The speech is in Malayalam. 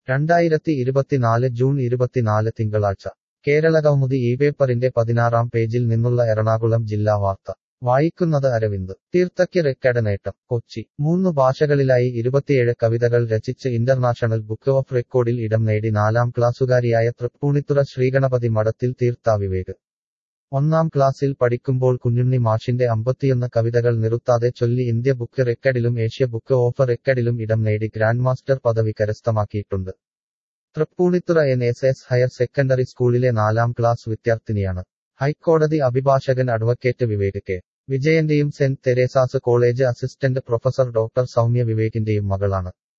രണ്ടായിരത്തി ഇരുപത്തിനാല് ജൂൺ ഇരുപത്തിനാല് തിങ്കളാഴ്ച കേരളകൗമുദി ഈ പേപ്പറിന്റെ പതിനാറാം പേജിൽ നിന്നുള്ള എറണാകുളം ജില്ലാ വാർത്ത വായിക്കുന്നത് അരവിന്ദ് തീർത്ഥയ്ക്ക് റെക്കഡ് നേട്ടം കൊച്ചി മൂന്ന് ഭാഷകളിലായി ഇരുപത്തിയേഴ് കവിതകൾ രചിച്ച് ഇന്റർനാഷണൽ ബുക്ക് ഓഫ് റെക്കോർഡിൽ ഇടം നേടി നാലാം ക്ലാസ്സുകാരിയായ തൃപ്പൂണിത്തുറ ശ്രീഗണപതി മഠത്തിൽ തീർത്ഥ വിവേക് ഒന്നാം ക്ലാസ്സിൽ പഠിക്കുമ്പോൾ കുഞ്ഞുണ്ണി മാഷിന്റെ അമ്പത്തിയൊന്ന് കവിതകൾ നിറുത്താതെ ചൊല്ലി ഇന്ത്യ ബുക്ക് റെക്കഡിലും ഏഷ്യ ബുക്ക് ഓഫ് റെക്കഡിലും ഇടം നേടി ഗ്രാൻഡ് മാസ്റ്റർ പദവി കരസ്ഥമാക്കിയിട്ടുണ്ട് Thrippunithura N S S higher secondary സ്കൂളിലെ നാലാം ക്ലാസ് വിദ്യാർത്ഥിനിയാണ് ഹൈക്കോടതി അഭിഭാഷകൻ അഡ്വക്കേറ്റ് വിവേക് കെ വിജയന്റെയും saint Teresa's college assistant professor doctor Soumya വിവേകിന്റെയും മകളാണ്